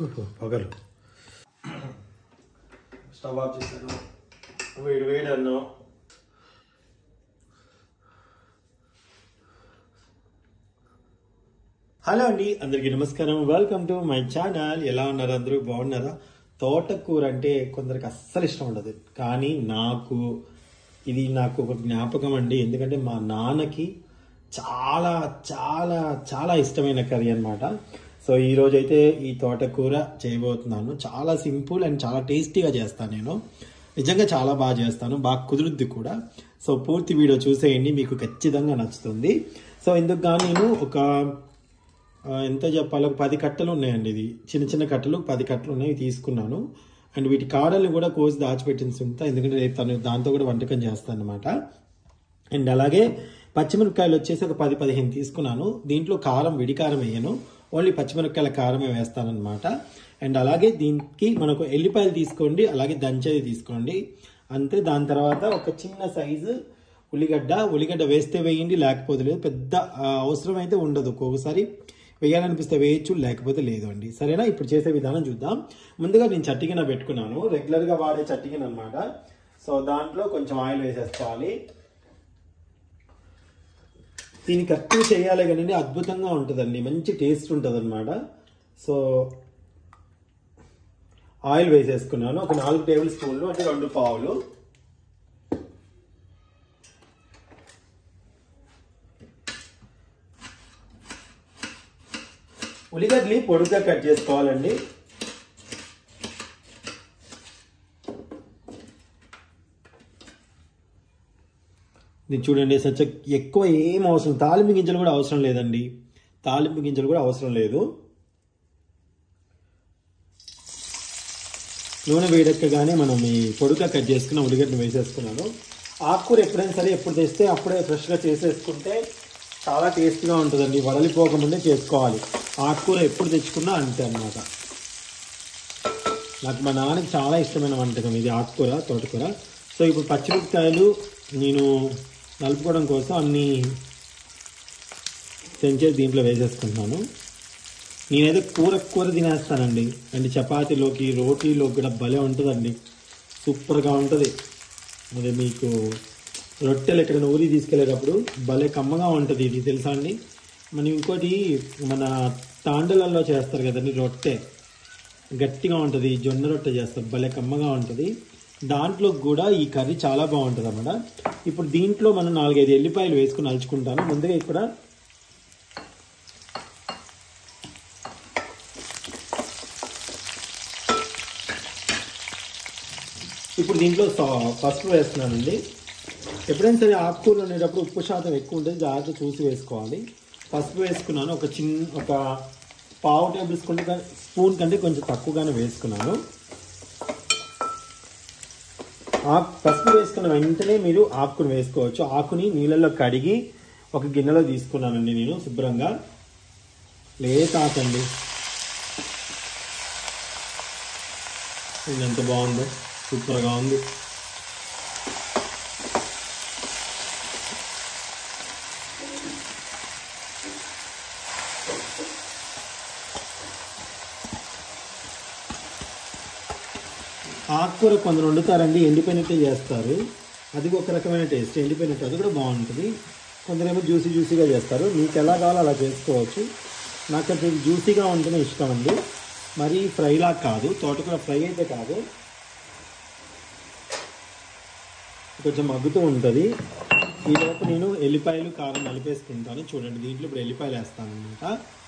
పొగరు stove off చేశాను వేడి వేడి అన్నం హలో అండి అందరికీ నమస్కారం వెల్కమ్ టు మై ఛానల్ ఎలా ఉన్నారు అందరూ బాగున్నారా తోటకూర అంటే కొందరికి అస్సలు ఇష్టం ఉండదు కానీ నాకు ఇది నాకు ఒక జ్ఞాపకం అండి ఎందుకంటే మా నాన్నకి చాలా చాలా చాలా ఇష్టమైన కర్రీ అన్నమాట సో ఈ రోజు అయితే ఈ తోటకూర చేయబోతున్నాను చాలా సింపుల్ అండ్ చాలా టేస్టీగా చేస్తాను నేను నిజంగా చాలా బాగా చేస్తాను బాగా కుదురుద్ది కూడా సో పూర్తి వీడియో చూసేయండి మీకు ఖచ్చితంగా నచ్చుతుంది సో ఇందుకు గాను నేను ఒక ఆ, ఎంత చెప్పాలి ఒక పది కట్టలు ఉన్నాయండి ఇది చిన్న చిన్న కట్టలు పది కట్టలు ఉన్నాయి ఇవి తీసుకున్నాను అండ్ వీటి కాడల్ని కూడా కోసి దాచిపెట్టించి ఉంటా ఎందుకంటే రేపు తను దాంతో కూడా వంటకం చేస్తాను అనమాట అండ్ అలాగే పచ్చిమిరపకాయలు వచ్చేసి ఒక పది పదిహేను తీసుకున్నాను దీంట్లో కారం విడి కారం వేయను ఓన్లీ పచ్చిమిరపకాయల కారమే వేస్తానన్నమాట అండ్ అలాగే దీనికి మనకు ఎల్లిపాయలు తీసుకోండి అలాగే దంచేది తీసుకోండి అంతే దాని తర్వాత ఒక చిన్న సైజు ఉల్లిగడ్డ ఉల్లిగడ్డ వేస్తే వేయండి లేకపోతే లేదు పెద్ద ఆ, అవసరం అయితే ఉండదు ఒక్కొక్కసారి వేయాలనిపిస్తే వేయచ్చు లేకపోతే లేదు అండి సరేనా ఇప్పుడు చేసే విధానం చూద్దాం ముందుగా నేను చట్టిగిన పెట్టుకున్నాను రెగ్యులర్గా వాడే చట్టిగిన అనమాట సో దాంట్లో కొంచెం ఆయిల్ వేసేసుకోవాలి దీన్ని కరెక్ట్గా చేయాలి కానీ అద్భుతంగా ఉంటుందండి మంచి టేస్ట్ ఉంటుంది అనమాట సో ఆయిల్ వేసేసుకున్నాను ఒక నాలుగు టేబుల్ స్పూన్లు అంటే రెండు పావులు ఉల్లిగడ్డని పొడుగ్గా కట్ చేసుకోవాలండి ఇది చూడండి సచ్చ ఎక్కువ ఏం అవసరం తాలింపు గింజలు కూడా అవసరం లేదండి తాలింపు గింజలు కూడా అవసరం లేదు నూనె వేడెక్కగానే మనం ఈ పొడుగా కట్ చేసుకున్న ఉల్లిగడ్డను వేసేసుకున్నాను ఆకుకూర ఎప్పుడైనా సరే ఎప్పుడు తెస్తే అప్పుడే ఫ్రెష్గా చేసేసుకుంటే చాలా టేస్ట్గా ఉంటుందండి వడలిపోకముందే చేసుకోవాలి ఆకుకూర ఎప్పుడు తెచ్చుకున్నా అంతే అన్నమాట నాకు మా నాన్నకి చాలా ఇష్టమైన వంటకం ఇది ఆకుకూర తోటకూర సో ఇప్పుడు పచ్చిమిరపకాయలు నేను నలుపుకోవడం కోసం అన్ని తెంచేది దీంట్లో వేసేసుకుంటున్నాను నేనైతే కూర కూర తినేస్తానండి అండ్ చపాతీలోకి రోటీలోకి కూడా భలే ఉంటుందండి సూపర్గా ఉంటుంది అది మీకు రొట్టెలు ఎక్కడైనా ఊరి తీసుకెళ్ళేటప్పుడు భలే కమ్మగా ఉంటుంది ఇది తెలుసా అండి మనం ఇంకోటి మన తాండలలో చేస్తారు కదండి రొట్టె గట్టిగా ఉంటుంది జొన్న రొట్టె చేస్తారు భలే కమ్మగా ఉంటుంది దాంట్లో కూడా ఈ కర్రీ చాలా బాగుంటుంది అన్నమాట ఇప్పుడు దీంట్లో మనం నాలుగైదు ఎల్లిపాయలు వేసుకుని నలుచుకుంటాను ముందుగా ఇక్కడ ఇప్పుడు దీంట్లో సా- పసుపు వేస్తున్నానండి ఎప్పుడైనా సరే ఆకుకూరలు ఉండేటప్పుడు ఉప్పు శాతం ఎక్కువ ఉంటుంది జాగ్రత్త చూసి వేసుకోవాలి పసుపు వేసుకున్నాను ఒక చిన్న ఒక పావు టేబుల్ స్పూన్ క- స్పూన్ కంటే కొంచెం తక్కువగానే వేసుకున్నాను ఆకు పసుపు వేసుకున్న వెంటనే మీరు ఆకుని వేసుకోవచ్చు ఆకుని నీళ్ళల్లో కడిగి ఒక గిన్నెలో తీసుకున్నానండి నేను శుభ్రంగా లేత ఆకండి ఇది ఎంత బాగుందో సూపర్గా ఉంది ఆకుకూర కొందరు వండుతారండి ఎండిపోయినట్టే చేస్తారు అది ఒక రకమైన టేస్ట్ ఎండిపోయినట్టు అది కూడా బాగుంటుంది కొందరేమో జ్యూసీ జ్యూసీగా చేస్తారు మీకు ఎలా కావాలో అలా చేసుకోవచ్చు నాకు అది జ్యూసీగా ఉంటేనే ఇష్టం అండి మరీ ఫ్రైలా కాదు తోటకూర ఫ్రై అయితే కాదు కొంచెం మగ్గుతూ ఉంటుంది ఈలోపు నేను ఎల్లిపాయలు కారం నలిపేసుకుంటాను చూడండి దీంట్లో ఇప్పుడు ఎల్లిపాయలు వేస్తాను అనమాట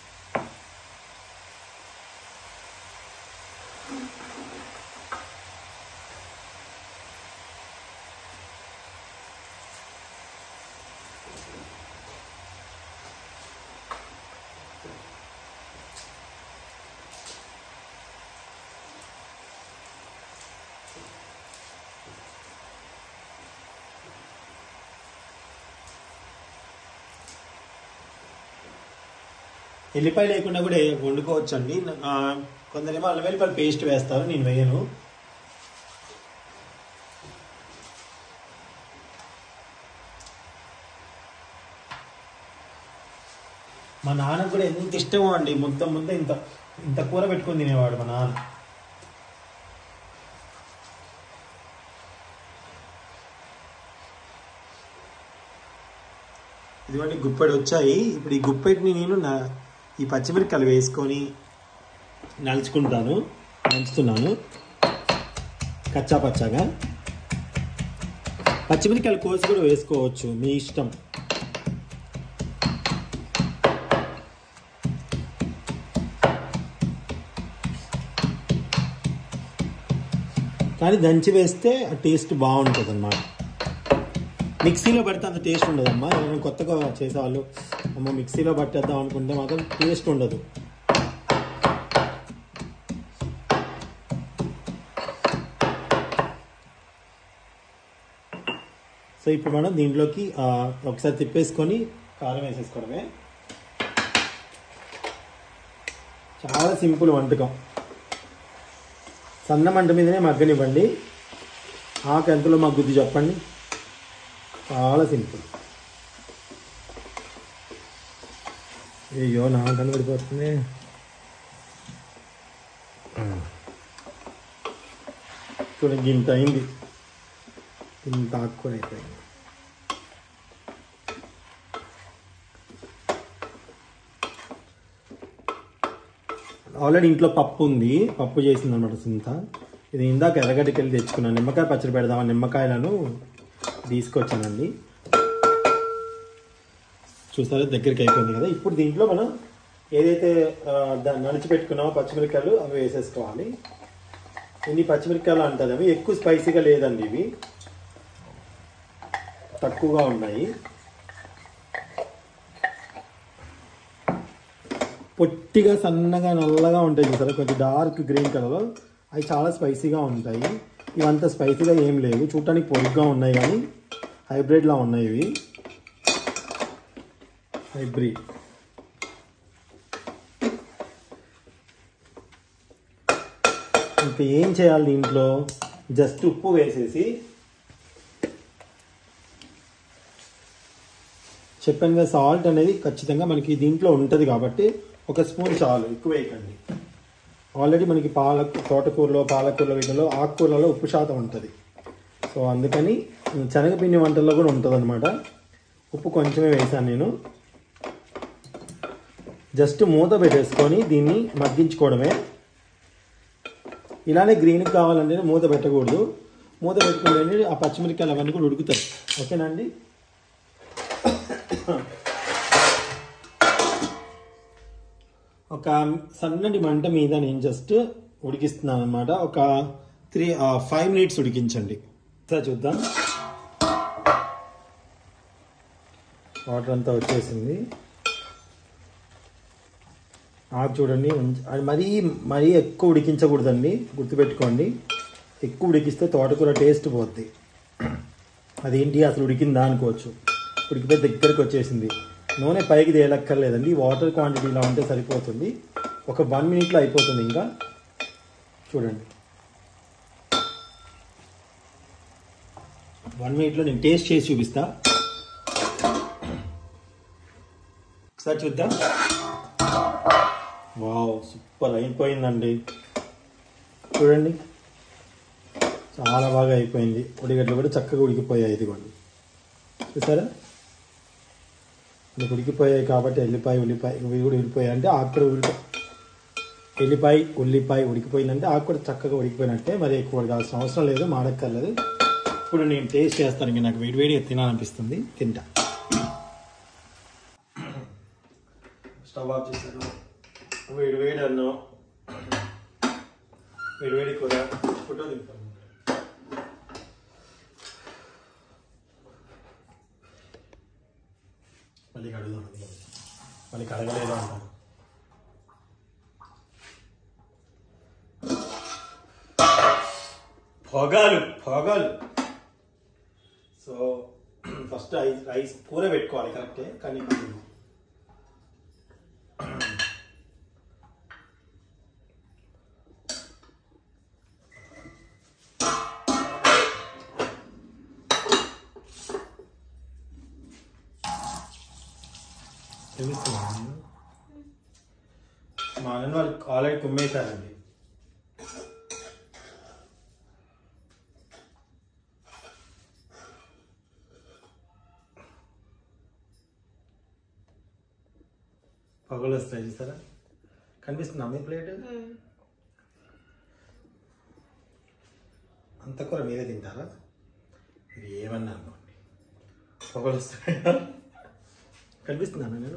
ఎల్లిపాయ లేకుండా కూడా వండుకోవచ్చు అండి కొందరేమో అల్లం వెల్లిపాయలు పేస్ట్ వేస్తారు నేను వేయను మా నాన్నకు కూడా ఎంత ఇష్టమో అండి ముద్ద ముద్ద ఇంత ఇంత కూర పెట్టుకొని తినేవాడు మా నాన్న ఇదిగోండి గుప్పెడు వచ్చాయి ఇప్పుడు ఈ గుప్పెటిని నేను నా ఈ పచ్చిమిరపకాయలు వేసుకొని నలుచుకుంటాను నంచుతున్నాను కచ్చా పచ్చాగా పచ్చిమిరపకాయలు కోసి కూడా వేసుకోవచ్చు మీ ఇష్టం కానీ దంచి వేస్తే ఆ టేస్ట్ బాగుంటుంది అన్నమాట మిక్సీలో పడితే అంత టేస్ట్ ఉండదమ్మా ఎవరైనా కొత్తగా చేసేవాళ్ళు అమ్మ మిక్సీలో పట్టేద్దాం అనుకుంటే మాత్రం టేస్ట్ ఉండదు సో ఇప్పుడు మనం దీంట్లోకి ఆ, ఒకసారి తిప్పేసుకొని కారం వేసేసుకోవడమే చాలా సింపుల్ వంటకం సన్న మంట మీదనే మగ్గనివ్వండి ఆకు ఎంతలో మగ్గుద్ది చెప్పండి చాలా సింపుల్ అయ్యో నా కనబడిపోతుంది చూడండి ఇంత అయింది ఇంత ఆకుకూర అయిపోయింది ఆల్రెడీ ఇంట్లో పప్పు ఉంది పప్పు చేసింది అనమాట సింత ఇది ఇందాక ఎర్రగడ్డకి వెళ్ళి తెచ్చుకున్నాను నిమ్మకాయ పచ్చడి పెడదామని నిమ్మకాయలను తీసుకొచ్చానండి చూసారా దగ్గరికి అయిపోయింది కదా ఇప్పుడు దీంట్లో మనం ఏదైతే ఆ, దా- నలిచి పెట్టుకున్నామో పచ్చిమిరపకాయలు అవి వేసేసుకోవాలి ఇన్ని పచ్చిమిరపకాయలు అంటారు అవి ఎక్కువ స్పైసీగా లేదండి ఇవి తక్కువగా ఉన్నాయి పొట్టిగా సన్నగా నల్లగా ఉంటాయి చూసారా కొంచెం డార్క్ గ్రీన్ కలర్ అవి చాలా స్పైసీగా ఉంటాయి ఇవంతా స్పైసీగా ఏం లేవు చూడటానికి పొరుగ్గా ఉన్నాయి కానీ హైబ్రిడ్లా ఉన్నాయి ఇవి హైబ్రిడ్ ఇంకా ఏం చేయాలి దీంట్లో జస్ట్ ఉప్పు వేసేసి చెప్పాను కదా సాల్ట్ అనేది ఖచ్చితంగా మనకి దీంట్లో ఉంటుంది కాబట్టి ఒక స్పూన్ చాలు ఎక్కువ వేయకండి ఆల్రెడీ మనకి పాలక్ తోటకూరలో పాలకూరలో వీటిలో ఆకుకూరలలో ఉప్పు శాతం ఉంటుంది సో అందుకని శనగపిండి వంటల్లో కూడా ఉంటుంది అనమాట ఉప్పు కొంచెమే వేసాను నేను జస్ట్ మూత పెట్టేసుకొని దీన్ని మగ్గించుకోవడమే ఇలానే గ్రీన్ కావాలంటే మూత పెట్టకూడదు మూత పెట్టుకుంటే ఆ పచ్చిమిరపకాయలు అవన్నీ కూడా ఉడుకుతాయి ఓకేనా అండి ఒక సన్నటి మంట మీద నేను జస్ట్ ఉడికిస్తున్నాను అనమాట ఒక త్రీ ఫైవ్ మినిట్స్ ఉడికించండి సార్ చూద్దాం వాటర్ అంతా వచ్చేసింది ఆకు చూడండి మంచి- అది మరీ మరీ ఎక్కువ ఉడికించకూడదండి గుర్తుపెట్టుకోండి ఎక్కువ ఉడికిస్తే తోటకూర టేస్ట్ పోద్ది అదేంటి అసలు ఉడికిందా అనుకోవచ్చు ఉడికిపోయి దగ్గరికి వచ్చేసింది నూనె పైకి తేలక్కర్లేదండి వాటర్ క్వాంటిటీ ఇలా ఉంటే సరిపోతుంది ఒక వన్ మినిట్లో అయిపోతుంది ఇంకా చూడండి వన్ మినిట్లో నేను టేస్ట్ చేసి చూపిస్తా ఒకసారి చూద్దాం వావ్ సూపర్ అయిపోయిందండి చూడండి చాలా బాగా అయిపోయింది ఉడిగడ్డలు కూడా చక్కగా ఉడికిపోయాయి ఇదిగోండి చూసారా మనకు ఉడికిపోయాయి కాబట్టి ఎల్లిపాయ ఉల్లిపాయ ఇవి కూడా ఉడికిపోయాయి అంటే ఆకు కూడా ఉడికి ఎల్లిపాయ ఉల్లిపాయ ఉడికిపోయిందంటే ఆకు కూడా చక్కగా ఉడికిపోయినట్టే మరి ఎక్కువ ఉడకాల్సిన అవసరం లేదు మాడక్కర్లేదు ఇప్పుడు నేను టేస్ట్ చేస్తాను ఇంకా నాకు వేడి వేడి తినాలనిపిస్తుంది తింటా స్టవ్ ఆఫ్ చేశాను వేడి వేడి అన్నం వేడి వేడి కూర ఫోటో దింపాను మళ్ళీ కడుగుదాం మళ్ళీ కడగలేదు అంటాను పొగలు పొగలు సో ఫస్ట్ రైస్ రైస్ కూర పెట్టుకోవాలి కరెక్టే కానీ కొంచెం తెలుస్తున్నాను మా అన్న వాళ్ళు ఆల్రెడీ కుమ్మేశారండి పగలు వస్తాయి చూస్తారా కనిపిస్తుందా మీ ప్లేట్ అంత కూర మీరే తింటారా మీరు ఏమన్నా అనుకోండి పొగలు వస్తాయా కనిపిస్తున్నాను నేను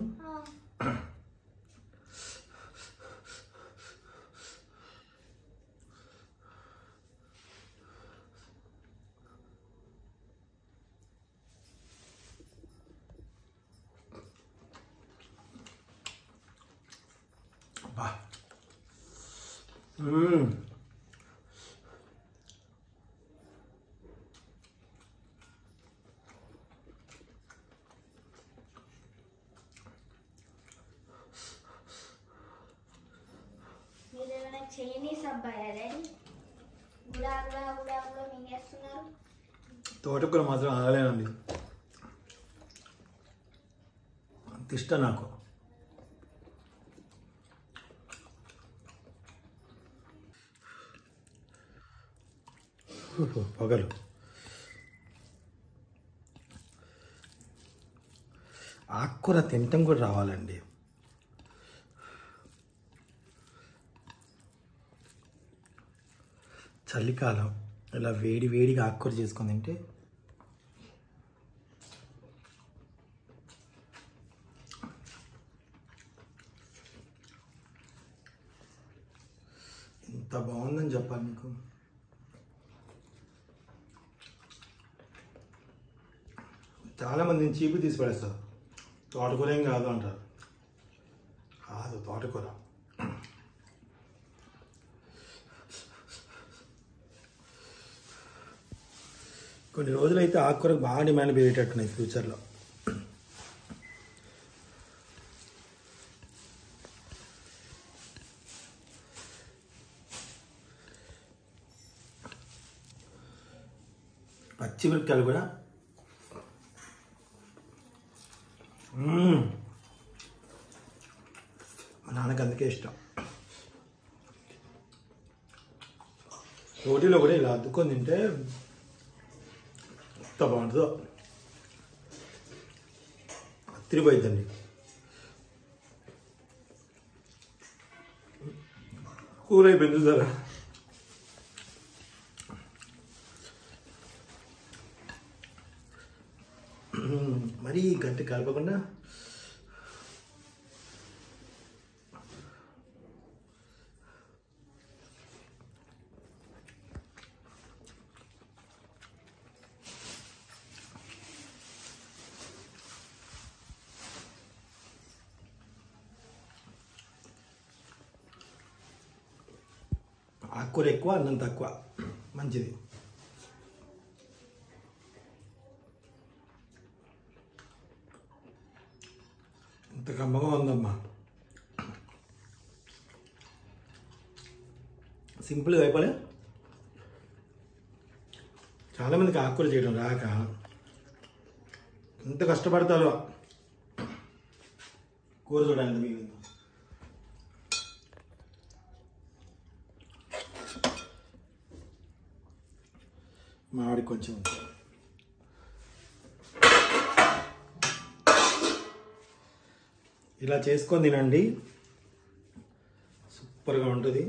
అబ్బా మ్మ్. మీరేమైనా చైనీస్ అబ్బాయా డాడీ గుడా గుడా గుడా గుడా మింగేస్తున్నారు తోటకూర మాత్రం ఆగలేనండి అంత ఇష్టం నాకు ఉహు, పొగలు ఆకుకూర తినటం కూడా రావాలండి చలికాలం ఇలా వేడి వేడిగా ఆకుకూర చేసుకొని తింటే ఎంత బాగుందని చెప్పాలి మీకు చాలా మంది చీపు తీసి పడేస్తారు తోటకూర ఏం కాదు అంటారు కాదు తోటకూర కొన్ని రోజులైతే ఆకుకూరకు బాగా డిమాండ్ పెరిగేటట్టున్నాయి ఫ్యూచర్లో పచ్చిమిరపకాయలు కూడా మ్మ్. మా నాన్నకి అందుకే ఇష్టం రోటీలో కూడా ఇలా అద్దుకొని తింటే ఎంత బాగుంటుందో తిరిగిపోయిద్దండి కూర అయిపోయింది చూసారా మ్మ్. మరీ గట్టి కలపకుండా ఆకుకూర ఎక్కువ అన్నం తక్కువ మంచిది ఇంత కమ్మగా ఉందమ్మా సింపుల్గా అయిపోలే చాలామందికి ఆకుకూర చేయడం రాక ఎంత కష్టపడతారో కూర చూడండి మీకు మామిడి కొంచెం ఉంది. ఇలా చేసుకొని తినండి సూపర్గా ఉంటుంది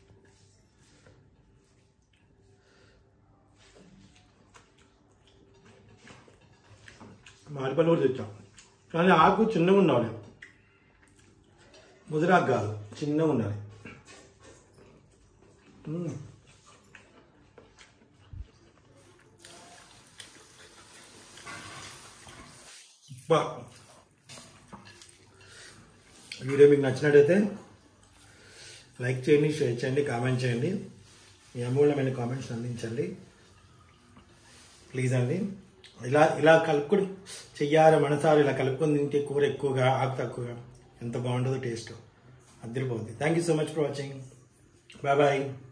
మామిడిపళ్ళు కూడా తెచ్చాం కానీ ఆకు చిన్నగా ఉండాలి ముదిరాకు కాదు చిన్నగా ఉండాలి మ్మ్. బా వీడియో మీకు నచ్చినట్టయితే లైక్ చేయండి షేర్ చేయండి కామెంట్ చేయండి మీ అమూల్యమైన కామెంట్స్ అందించండి ప్లీజ్ అండి ఇలా ఇలా కలుపుకొని చెయ్యాలి మనసారు ఇలా కలుపుకొని తింటే కూర ఎక్కువగా ఆకు తక్కువగా ఎంత బాగుంటుందో టేస్ట్ అద్దరిపోద్ది thank you so much for watching bye bye